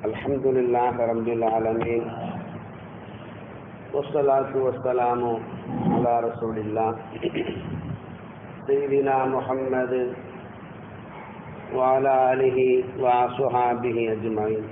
الحمد لله رب العالمين والصلاة والسلام على رسول الله سيدنا محمد وعلى آله وصحابه أجمعين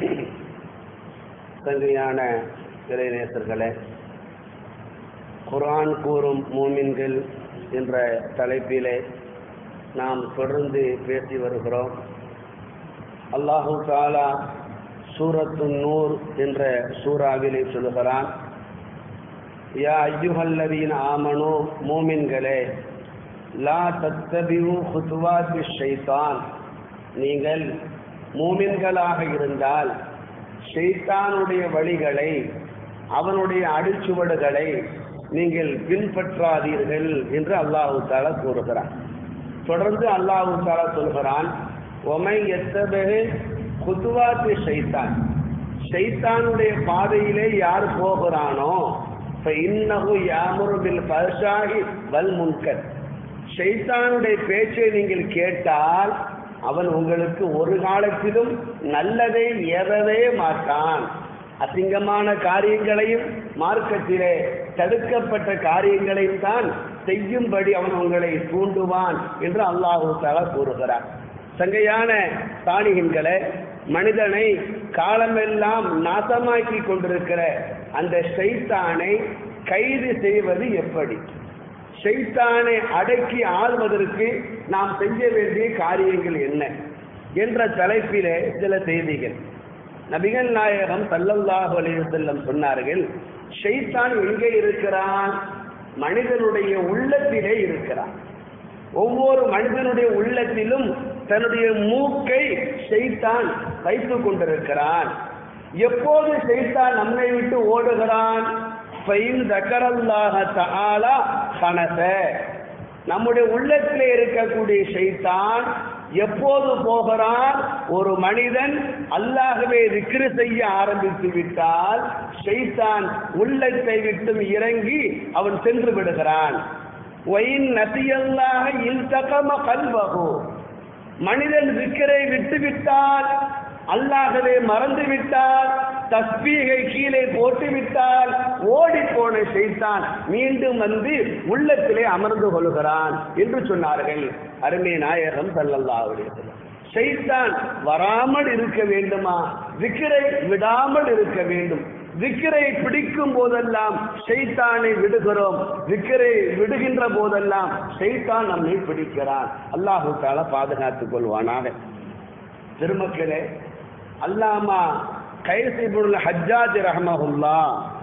சங்கையான இறைநேசர்களே குர்ஆன் கூறும் மூமின்கள் என்ற தலைப்பிலே நாம் தொடர்ந்து பேசி வருகிறோம் அல்லாஹு தாலா சூரத்து நூர் என்ற சூறாவிலே சொல்லுகிறான் யா ஐயுஹல்லதீன் ஆமனு மூமின்களே லா தத்தபிவு ஹுத்துவாத்தி ஷைத்தான் நீங்கள் மூமின்களாக இருந்தால் ஷைத்தானுடைய வழிகளை அவனுடைய அடிச்சுவடுகளை நீங்கள் பின்பற்றாதீர்கள் என்று அல்லாஹு தாலா கூறுகிறான் தொடர்ந்து அல்லாஹு தாலா சொல்கிறான் ஒமை எத்தபகு குதுவாத்து ஷைத்தான் ஷைத்தானுடைய பாதையிலே யார் போகிறானோ இன்னகு யாமுரு பில் பர்ஷாகி வல் முன்கர் ஷைத்தானுடைய பேச்சை நீங்கள் கேட்டால் அவன் உங்களுக்கு ஒரு காலத்திலும் நல்லதை ஏறவே மாட்டான் அசிங்கமான காரியங்களையும் மார்க்கத்திலே தடுக்கப்பட்ட காரியங்களையும் தான் செய்யும்படி அவன் உங்களை தூண்டுவான் என்று அல்லாஹு தாலா கூறுகிறார் சங்கையான தானிகன்களை மனிதனை காலமெல்லாம் நாசமாக்கி கொண்டிருக்கிற அந்த ஷைத்தானை கைது செய்வது எப்படி ஷைத்தானை அடக்கி ஆள்வதற்கு நாம் செய்ய வேண்டிய காரியங்கள் என்ன என்ற தலைப்பிலே சில செய்திகள் நபிகள் நாயகம் சல்லல்லாஹு அலைஹி செல்லம் சொன்னார்கள் ஷைத்தான் எங்கே இருக்கிறான் மனிதனுடைய உள்ளத்திலே இருக்கிறான் ஒவ்வொரு மனிதனுடைய உள்ளத்திலும் தன்னுடைய மூக்கை ஷைத்தான் வைத்துக் கொண்டிருக்கிறான் எப்போது ஷைத்தான் நம்மை விட்டு ஓடுகிறான் நம்முடைய உள்ளத்திலே இருக்கக்கூடிய ஷைத்தான் எப்போது போகிறான் ஒரு மனிதன் அல்லாகவே திக்ரு செய்ய ஆரம்பித்து விட்டால் ஷைத்தான் உள்ளத்தை விட்டும் இறங்கி அவன் சென்று விடுகிறான் ஒயின் நசியல்லாக இல்தகம கல்வகு மனிதன் விக்கரை விட்டு விட்டால் அல்லாகவே மறந்து விட்டால் தஸ்பீகை கீழே போட்டு விட்டால் ஓடி போன செய்தான் மீண்டும் வந்து உள்ளத்திலே அமர்ந்து கொள்கிறான் என்று சொன்னார்கள் அருமை நாயகம் சல்லல்லாவுடைய செய்தான் வராமல் இருக்க வேண்டுமா விக்கிரை விடாமல் இருக்க வேண்டும் விக்கிரை பிடிக்கும் போதெல்லாம் செய்தானை விடுகிறோம் விக்கிரை விடுகின்ற போதெல்லாம் செய்தான் நம்மை பிடிக்கிறான் அல்லாஹு தால பாதுகாத்துக் கொள்வானாக திருமக்களே அல்லாமா கைசிபுல் ஹஜ்ஜாஜ் ரஹமஹுல்லா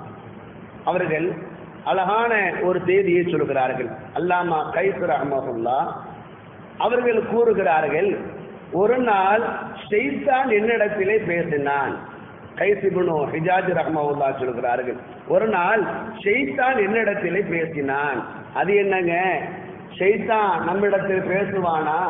அவர்கள் அழகான ஒரு செய்தியை சொல்கிறார்கள் அல்லாமா கைஸ் ரஹமஹுல்லா அவர்கள் கூறுகிறார்கள் ஒரு நாள் ஷெய்தான் என்னிடத்திலே பேசினான் கைசிபுனு ஹிஜாஜ் ரஹ்மவுல்லா சொல்கிறார்கள் ஒரு நாள் ஷெய்தான் என்னிடத்திலே பேசினான் அது என்னங்க ஷெய்தான் நம்மிடத்தில் பேசுவானா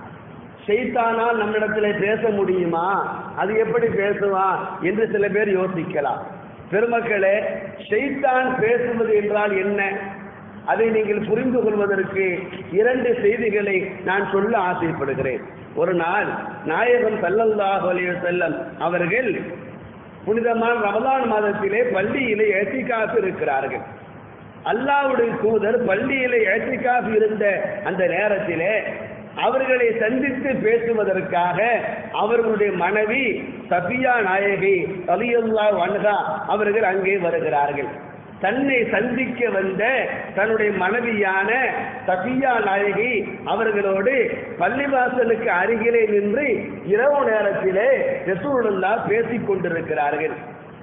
ஷெய்தானால் நம்மிடத்திலே பேச முடியுமா அது எப்படி பேசுவான் என்று சில பேர் யோசிக்கலாம் பெருமக்களே ஷெய்தான் பேசுவது என்றால் என்ன அதை நீங்கள் புரிந்து கொள்வதற்கு இரண்டு செய்திகளை நான் சொல்ல ஆசைப்படுகிறேன் ஒரு நாள் நாயகம் சல்லல்லாஹு அலைய செல்லம் அவர்கள் புனிதமான ரமலான் மாதத்திலே பள்ளியிலே ஏத்திக்காப்பு இருக்கிறார்கள் அல்லாவுடைய தூதர் பள்ளியிலே ஏத்திக்காப்பு இருந்த அந்த நேரத்திலே அவர்களை சந்தித்து பேசுவதற்காக அவர்களுடைய மனைவி சபியா நாயகி அலியுல்லா வன்ஹா அவர்கள் அங்கே வருகிறார்கள் தன்னை சந்திக்க வந்த தன்னுடைய மனைவியான சபியா நாயகி அவர்களோடு பள்ளிவாசலுக்கு அருகிலே நின்று இரவு நேரத்திலே ரசூலுல்லா பேசிக் கொண்டிருக்கிறார்கள்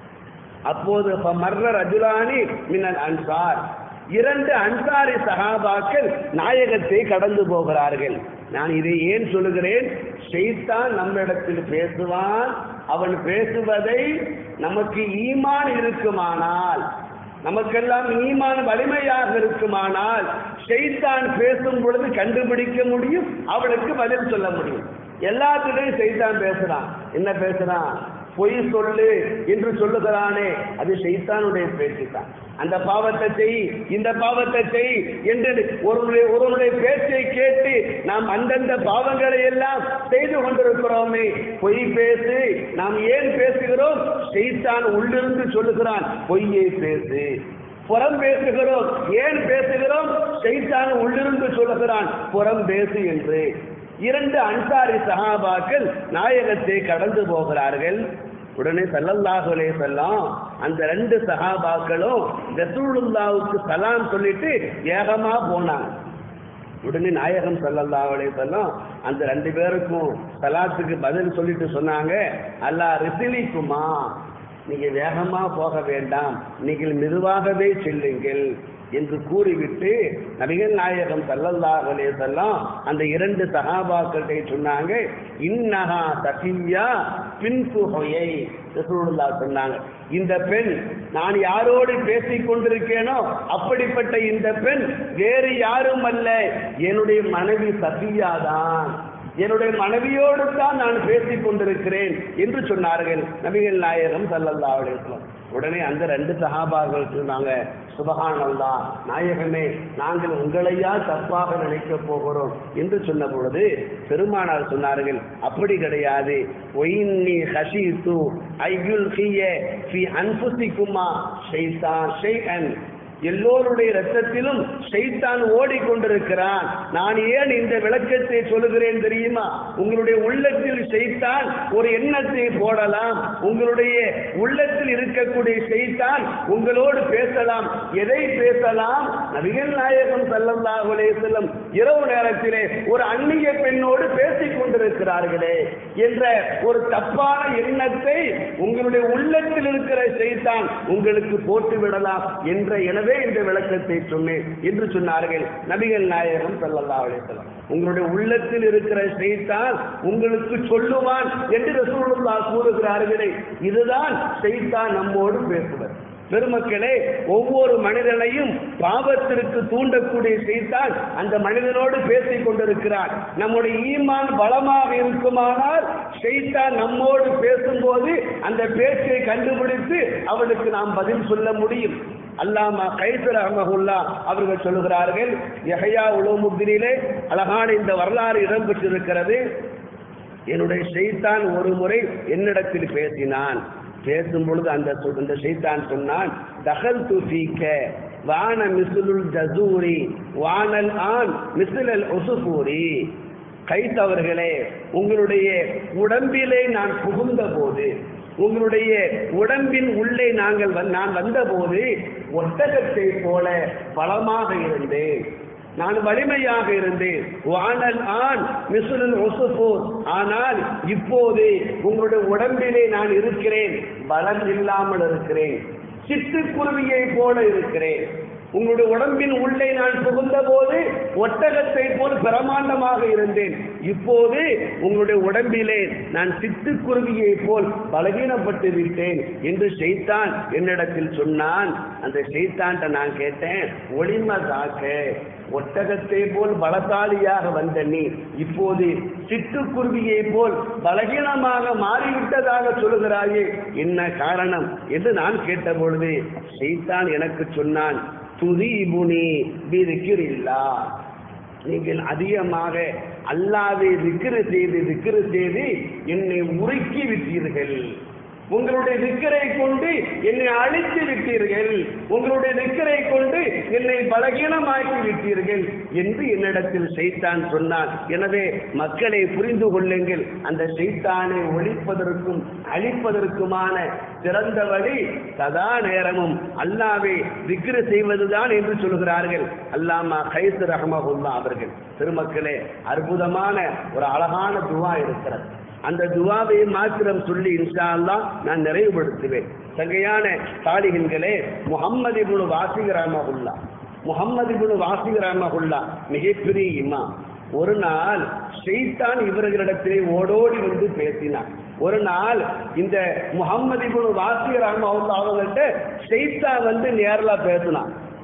அப்போது மர்ர ரஜுலானி மின்னல் அன்சார் இரண்டு அன்சாரி சகாபாக்கள் நாயகத்தை கடந்து போகிறார்கள் நான் இதை ஏன் சொல்லுகிறேன் ஷெய்தான் நம்மிடத்தில் பேசுவான் அவன் பேசுவதை நமக்கு ஈமான் இருக்குமானால் நமக்கெல்லாம் ஈமான் வலிமையாக இருக்குமானால் ஷெய்தான் பேசும் பொழுது கண்டுபிடிக்க முடியும் அவளுக்கு பதில் சொல்ல முடியும் எல்லாத்துலையும் ஷெய்தான் பேசுறான் என்ன பேசுறான் பொய் சொல்லு என்று சொல்லுகிறானே அது ஷெய்தானுடைய பேச்சு தான் அந்த பாவத்தை செய் இந்த பாவத்தை செய் என்று ஒருவருடைய ஒருவருடைய பேச்சை கேட்டு நாம் அந்தந்த பாவங்களை எல்லாம் செய்து கொண்டிருக்கிறோமே பொய் பேசு நாம் ஏன் பேசுகிறோம் செய்தான் உள்ளிருந்து சொல்லுகிறான் பொய்யை பேசு புறம் பேசுகிறோம் ஏன் பேசுகிறோம் செய்தான் உள்ளிருந்து சொல்லுகிறான் புறம் பேசு என்று இரண்டு அன்சாரி சஹாபாக்கள் நாயகத்தை கடந்து போகிறார்கள் உடனே சல்லல்லாஹு அலைஹி வஸல்லம் அந்த ரெண்டு சஹாபாக்களும் ரசூலுல்லாவுக்கு சலாம் சொல்லிட்டு ஏகமா போனாங்க உடனே நாயகம் ஸல்லல்லாஹு அலைஹி வஸல்லம் அந்த ரெண்டு பேருக்கும் சலாத்துக்கு பதில் சொல்லிட்டு சொன்னாங்க அல்லாஹ் ரிசிலிக்குமா நீங்க வேகமா போக வேண்டாம் நீங்கள் மெதுவாகவே செல்லுங்கள் என்று கூறிவிட்டு நபிகள் நாயகம் ஸல்லல்லாஹு அலைஹி வஸல்லம் அந்த இரண்டு சஹாபாக்கள்கிட்ட சொன்னாங்க இன்னஹா சஃபியா பின் சுஹையை ரசூலுல்லாஹ் சொன்னாங்க இந்த பெண் நான் யாரோடு பேசிக் கொண்டிருக்கேனோ அப்படிப்பட்ட இந்த பெண் வேறு யாரும் அல்ல என்னுடைய மனைவி சஃபியா தான் என்னுடைய மனைவியோடு தான் நான் பேசிக் கொண்டிருக்கிறேன் என்று சொன்னார்கள் நபிகள் நாயகம் ஸல்லல்லாஹு அலைஹி வஸல்லம் உடனே அந்த ரெண்டு சஹாபாக்கள் சொன்னாங்க சுபஹானல்லா நாயகமே நாங்கள் உங்களையா தப்பாக நினைக்க போகிறோம் என்று சொன்ன பொழுது பெருமானார் சொன்னார்கள் அப்படி கிடையாது ஒயின்னி ஹஷீத்து ஐயுல் ஹிய ஃபி அன்ஃபுசிக்குமா ஷைத்தான் ஷைஅன் எல்லோருடைய ரத்தத்திலும் ஷைத்தான் ஓடிக்கொண்டிருக்கிறான் நான் ஏன் இந்த விளக்கத்தை சொல்லுகிறேன் தெரியுமா உங்களுடைய உள்ளத்தில் ஷைத்தான் ஒரு எண்ணத்தை போடலாம் உங்களுடைய உள்ளத்தில் இருக்கக்கூடிய ஷைத்தான் உங்களோடு பேசலாம் எதை பேசலாம் நபிகள் நாயகம் ஸல்லல்லாஹு அலைஹி வஸல்லம் இரவு நேரத்திலே ஒரு அந்நிய பெண்ணோடு பேசிக் கொண்டிருக்கிறார்களே என்ற ஒரு தப்பான எண்ணத்தை உங்களுடைய உள்ளத்தில் இருக்கிற ஷைத்தான் உங்களுக்கு போட்டு விடலாம் என்ற எனவே இந்த விளக்கத்தை சொன்னேன் என்று சொன்னார்கள் நபிகள் நாயகம் ஸல்லல்லாஹு அலைஹி வஸல்லம் உங்களுடைய உள்ளத்தில் இருக்கிற ஷைத்தான் உங்களுக்கு சொல்லுவான் என்று ரசூலுல்லாஹ் கூறுகிறார்களே இதுதான் ஷைத்தான் நம்மோடு பேசுவது பெருமக்களே ஒவ்வொரு மனிதனையும் பாவத்திற்கு தூண்டக்கூடிய செய்தால் அந்த மனிதனோடு பேசிக் கொண்டிருக்கிறான் நம்முடைய ஈமான் பலமாக இருக்குமானால் செய்தான் நம்மோடு பேசும்போது அந்த பேச்சை கண்டுபிடித்து அவனுக்கு நாம் பதில் சொல்ல முடியும் அல்லாமா கைசர் அஹமகுல்லா அவர்கள் சொல்லுகிறார்கள் யஹயா உலோமுத்தினிலே அழகான இந்த வரலாறு இடம்பெற்றிருக்கிறது என்னுடைய செய்தான் ஒரு முறை என்னிடத்தில் பேசினான் பேசும் பொழுது அந்த சொ- அந்த செய்தான் சொன்னான் தகல் துஃபீக்க வான மிசுலுல் ஜசூரி வானல் ஆன் மிசுலல் ஒசுபூரி கைத் அவர்களே உங்களுடைய உடம்பிலே நான் புகுந்த போது உங்களுடைய உடம்பின் உள்ளே நாங்கள் வந்- நான் வந்தபோது ஒட்டகத்தை போல பலமாக இருந்தேன் நான் வலிமையாக இருந்தேன் வானல் ஆண் மிசுலில் ஒசுபோர் ஆனால் இப்போது உங்களுடைய உடம்பிலே நான் இருக்கிறேன் பலம் இல்லாமல் இருக்கிறேன் சிட்டுக்குருவியை போல இருக்கிறேன் உங்களுடைய உடம்பின் உள்ளே நான் புகுந்த போது ஒட்டகத்தை போல் பிரமாண்டமாக இருந்தேன் இப்போது உங்களுடைய உடம்பிலே நான் சிட்டுக்குருவியை போல் பலவீனப்பட்டு விட்டேன் என்று செய்தான் என்னிடத்தில் சொன்னான் அந்த செய்தான்ட்ட நான் கேட்டேன் ஒளிம தாக்க ஒட்டகத்தை போல் பலசாலியாக வந்த நீ இப்போது சிட்டுக்குருவியை போல் பலகீனமாக மாறிவிட்டதாக சொல்லுகிறாயே என்ன காரணம் என்று நான் கேட்டபொழுது செய்தான் எனக்கு சொன்னான் துதீபுனி பிதிக்கிறில்லா நீங்கள் அதிகமாக அல்லாவை விக்கிர செய்து விக்கிர செய்து என்னை உருக்கி விட்டீர்கள் உங்களுடைய திக்கரை கொண்டு என்னை அழித்து விட்டீர்கள் உங்களுடைய திக்கரை கொண்டு என்னை பலகீனமாக்கி விட்டீர்கள் என்று என்னிடத்தில் செய்தான் சொன்னான் எனவே மக்களை புரிந்து கொள்ளுங்கள் அந்த செய்தானை ஒழிப்பதற்கும் அழிப்பதற்குமான சிறந்த வழி சதா நேரமும் அல்லாவை திக்ரு செய்வதுதான் என்று சொல்கிறார்கள் அல்லாமா கைசு ரஹமகுல்லா அவர்கள் திருமக்களே அற்புதமான ஒரு அழகான துவா இருக்கிறது அந்த துவாவை மாத்திரம் சொல்லி இன்ஷா அல்லாஹ் நான் நிறைவுபடுத்துவேன் சங்கையான தாலிகன்களே முகம்மது இப்னு வாசிக ரஹமகுல்லா முகம்மது இப்னு வாசிக ரஹமகுல்லா மிகப்பெரிய இமாம் ஒரு நாள் ஷெய்தான் இவர்களிடத்திலே ஓடோடி வந்து பேசினான் ஒரு நாள் இந்த முகம்மது இப்னு வாசிக ரஹமகுல்லா அவங்கள்ட்ட ஷெய்தான் வந்து நேர்ல பேசினான்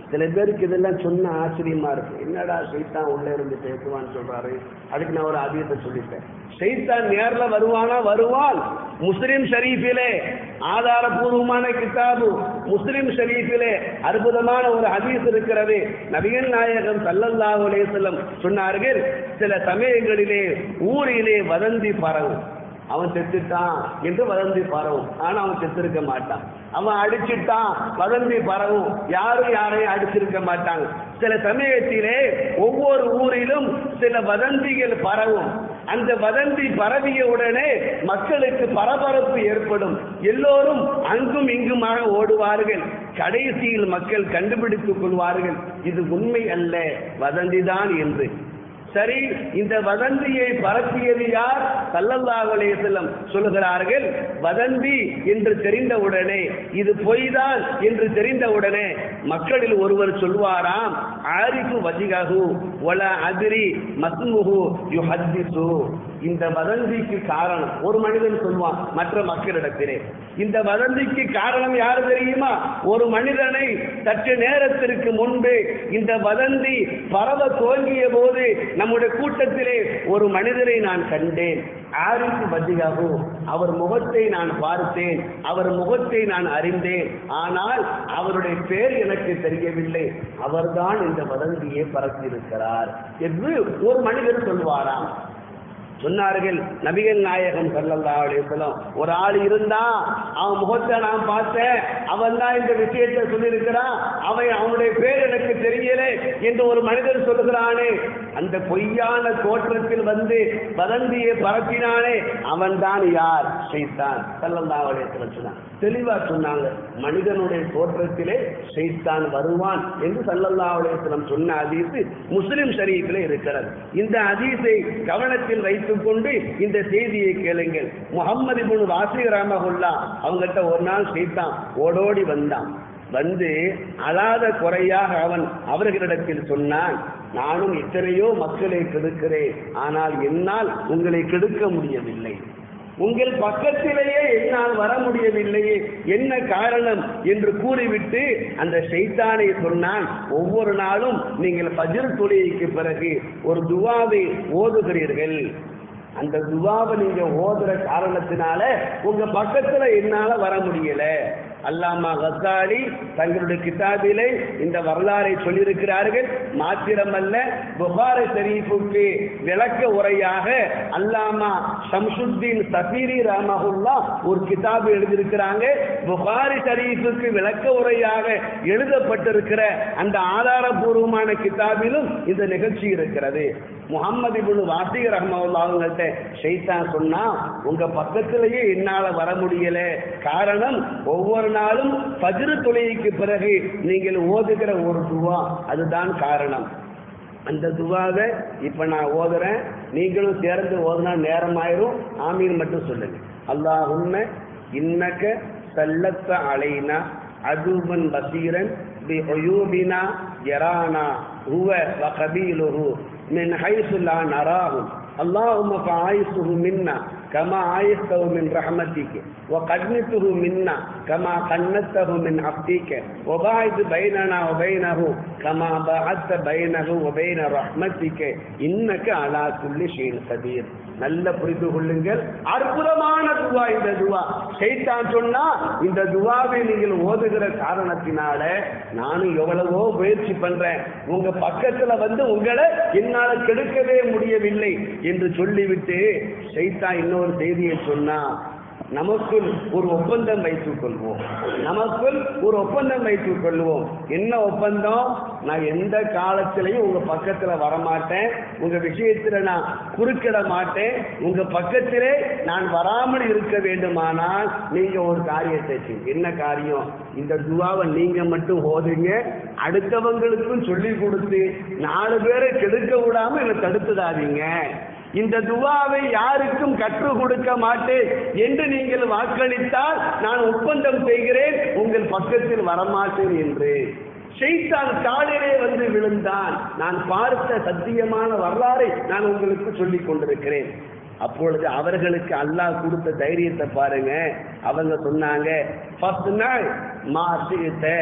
சில பேருக்கு இதெல்லாம் சொன்ன ஆச்சரியமா இருக்கு என்னடா சைத்தான் உள்ள இருந்து பேசுவான்னு சொல்றாரு அதுக்கு நான் ஒரு அதிகத்தை சொல்லிட்டேன் சைத்தான் நேர்ல வருவானா வருவான் முஸ்லிம் ஷரீஃபிலே ஆதாரபூர்வமான கிதாபு முஸ்லிம் ஷரீஃபிலே அற்புதமான ஒரு ஹதீஸ் இருக்கிறது நபிகள் நாயகம் சல்லல்லாஹு அலைஹி வஸல்லம் சொன்னார்கள் சில சமயங்களிலே ஊரிலே வதந்தி பரவும் அவன் செத்துட்டான் என்று வதந்தி பரவும் ஆனா அவன் செத்திருக்க மாட்டான் அவன் அடிச்சிட்டான் வதந்தி பரவும் யாரும் யாரையும் அடிச்சிருக்க மாட்டாங்க சில சமயத்திலே ஒவ்வொரு ஊரிலும் சில வதந்திகள் பரவும் அந்த வதந்தி பரவிய உடனே மக்களுக்கு பரபரப்பு ஏற்படும் எல்லோரும் அங்கும் இங்குமாக ஓடுவார்கள் கடைசியில் மக்கள் கண்டுபிடித்துக் கொள்வார்கள் இது உண்மை அல்ல வதந்திதான் என்று சரி இந்த வதந்தியை பரப்பியது யார் சல்லல்லாஹு அலைஹி வஸல்லம் சொல்லுகிறார்கள் வதந்தி என்று தெரிந்தவுடனே இது பொய்தான் என்று தெரிந்தவுடனே மக்களில் ஒருவர் சொல்வாராம் ஆரிஃபு வஜிகஹு வல அதிரி மஸ்முஹு யுஹத்திசு இந்த வதந்திக்கு காரணம் ஒரு மனிதன் சொல்வான் மற்ற மக்களிடத்திலே இந்த வதந்திக்கு காரணம் யாரு தெரியுமா ஒரு மனிதனை சற்று நேரத்திற்கு முன்பு இந்த வதந்தி பரவ துவங்கிய போது நம்முடைய கூட்டத்திலே ஒரு மனிதரை நான் கண்டேன் ஆரிக்கு பதிலாகு அவர் முகத்தை நான் பார்த்தேன் அவர் முகத்தை நான் அறிந்தேன் ஆனால் அவருடைய பேர் எனக்கு தெரியவில்லை அவர்தான் இந்த வதந்தியை பரப்பியிருக்கிறார் என்று ஒரு மனிதர் சொல்வாராம் சொன்னார்கள் நபிகள் நாயகம் ஸல்லல்லாஹு அலைஹி வஸல்லம் ஒரு ஆள் இருந்தா அவன் முகத்தை நான் பார்த்தேன் அவன் தான் இந்த விஷயத்தை சொல்லியிருக்கிறான் அவன் அவனுடைய பேர் எனக்கு தெரியல என்று ஒரு மனிதர் சொல்லுகிறானே அந்த பொய்யான தோற்றத்தில் வந்து வதந்தியை பரப்பினானே அவன் தான் யார் ஷைத்தான் ஸல்லல்லாஹு அலைஹி வஸல்லம் சொன்னான் தெளிவா சொன்னாங்க மனிதனுடைய தோற்றத்திலே ஷைத்தான் வருவான் என்று ஸல்லல்லாஹு அலைஹி வஸல்லம் சொன்ன ஹதீஸ் முஸ்லிம் ஷரீஃபிலே இருக்கிறது இந்த ஹதீஸை கவனத்தில் வைத்துக் கொண்டு இந்த செய்தியை கேளுங்கள் முகமது இப்னு வாசி ரஹமஹுல்லா அவங்ககிட்ட ஒரு நாள் ஷைத்தான் ஓடோடி வந்தான் வந்து அழாத குறையாக அவன் அவர்களிடத்தில் சொன்னான் நானும் எத்தனையோ மக்களை கெடுக்கிறேன் ஆனால் என்னால் உங்களை கெடுக்க முடியவில்லை உங்கள் பக்கத்திலேயே என்னால் வர முடியவில்லையே என்ன காரணம் என்று கூறிவிட்டு அந்த ஷைத்தானை சொன்னான் ஒவ்வொரு நாளும் நீங்கள் ஃபஜ்ர் தொழுகைக்கு பிறகு ஒரு துவாவை ஓதுகிறீர்கள் அந்த துவாவை நீங்க ஓதுற காரணத்தினால உங்க பக்கத்துல என்னால வர முடியல அல்லாமா கசாலி தங்களுடைய கிதாபிலே இந்த வரலாறை சொல்லியிருக்கிறார்கள் மாத்திரமல்ல புகாரி ஷரீஃபுக்கு விளக்க உரையாக அல்லாமா ஷம்சுத்தீன் சஃபீரி ரஹமஹுல்லா ஒரு கிதாபு எழுதியிருக்கிறாங்க புகாரி ஷரீஃபுக்கு விளக்க உரையாக எழுதப்பட்டிருக்கிற அந்த ஆதாரபூர்வமான கிதாபிலும் இந்த நிகழ்ச்சி இருக்கிறது முகமது இப்னு வாசிக ரஹ்மவுல்லா அவங்கள்ட்ட ஷைத்தான் சொன்னா உங்க பக்கத்திலேயே என்னால வர முடியல காரணம் ஒவ்வொரு நாளும் ஃபஜ்ரு தொழுகைக்கு பிறகு நீங்கள் ஓதுகிற ஒரு துவா அதுதான் காரணம் அந்த துவாவை இப்ப நான் ஓதுறேன் நீங்களும் சேர்ந்து ஓதுனா நேரம் ஆயிரும் ஆமீன் மட்டும் சொல்லுங்க அல்லாஹும்ம இன்னக்க சல்லத்த அலைனா அதுவன் பசீரன் بعيوبنا يرانا هو وقبيله من حيث لا نراه اللهم فعايسه منا كما عايسته من رحمتك وقنته منا كما قنته من عبدك وباعد بيننا وبينه كما باعدت بينه وبين رحمتك إنك على كل شيء قدير நல்ல புரிந்து கொள்ளுங்கள் அற்புதமான துவா இந்த துவா ஷைத்தான் சொன்னா இந்த துவாவை நீங்கள் ஓதுகிற காரணத்தினால நானும் எவ்வளவோ முயற்சி பண்றேன் உங்க பக்கத்துல வந்து உங்களை என்னால கெடுக்கவே முடியவில்லை என்று சொல்லிவிட்டு ஷைத்தான் இன்னொரு செய்தியை சொன்னா நமக்குள் ஒரு ஒப்பந்தம் வைத்துக் கொள்வோம் நமக்குள் ஒரு ஒப்பந்தம் வைத்துக் கொள்வோம் என்ன ஒப்பந்தம் நான் எந்த காலத்திலையும் உங்க பக்கத்துல வரமாட்டேன் உங்க விஷயத்துல நான் குறுக்கிட மாட்டேன் உங்க பக்கத்திலே நான் வராமல் இருக்க வேண்டுமானால் நீங்க ஒரு காரியத்தை செய்யுங்க என்ன காரியம் இந்த துவாவை நீங்க மட்டும் ஓதுங்க அடுத்தவங்களுக்கும் சொல்லி கொடுத்து நாலு பேரை கெடுக்க விடாம என்னை தடுத்துடாதீங்க இந்த துவாவை யாருக்கும் கற்றுக் கொடுக்க மாட்டேன் என்று நீங்கள் வாக்களித்தால் நான் ஒப்பந்தம் செய்கிறேன் உங்கள் பக்கத்தில் வரமாட்டேன் என்று ஷெய்தான் காலிலே வந்து விழுந்தான் நான் பார்த்த சத்தியமான வரலாறை நான் உங்களுக்கு சொல்லிக் கொண்டிருக்கிறேன் அப்பொழுது அவர்களுக்கு அல்லாஹ் கொடுத்த தைரியத்தை பாருங்க அவங்க சொன்னாங்க ஃபர்ஸ்ட் நாள் மாசித்த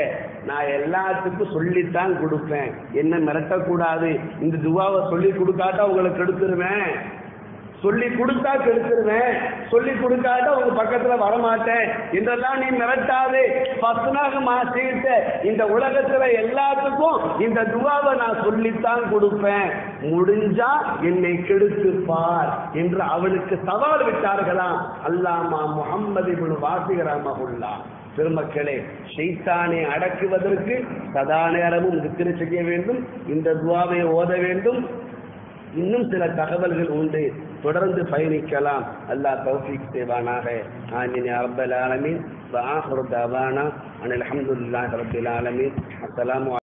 நான் எல்லாத்துக்கும் சொல்லித்தான் கொடுப்பேன் என்ன மிரட்டக்கூடாது இந்த துவாவை சொல்லி கொடுக்காட்டா உங்களுக்கு எடுத்துருவேன் சொல்லி கொடுத்தா கெடுத்துருவேன் சொல்லி கொடுக்காட்டா உங்க பக்கத்துல வரமாட்டேன் என்றெல்லாம் நீ மிரட்டாது பசுனாக மாற்றிட்ட இந்த உலகத்துல எல்லாத்துக்கும் இந்த துவாவை நான் சொல்லித்தான் கொடுப்பேன் முடிஞ்சா என்னை கெடுத்து பார் என்று அவனுக்கு சவால் விட்டார்களாம் அல்லாமா முகம்மது இப்னு வாசிக ரஹ்மஹுல்லா பெருமக்களே ஷைத்தானை அடக்குவதற்கு சதா நேரமும் திக்கிர செய்ய வேண்டும் இந்த துவாவை ஓத வேண்டும் இன்னும் சில தகவல்கள் உண்டு தொடர்ந்து பயணிக்கலாம் அல்லாஹ் தௌஃபீக் செய்வானாக ஆமீன் யா ரப்பல் ஆலமீன் வ ஆஹிரு தவானா அனில் அல்ஹம்துலில்லாஹி ரப்பில் ஆலமீன் அஸ்ஸலாமு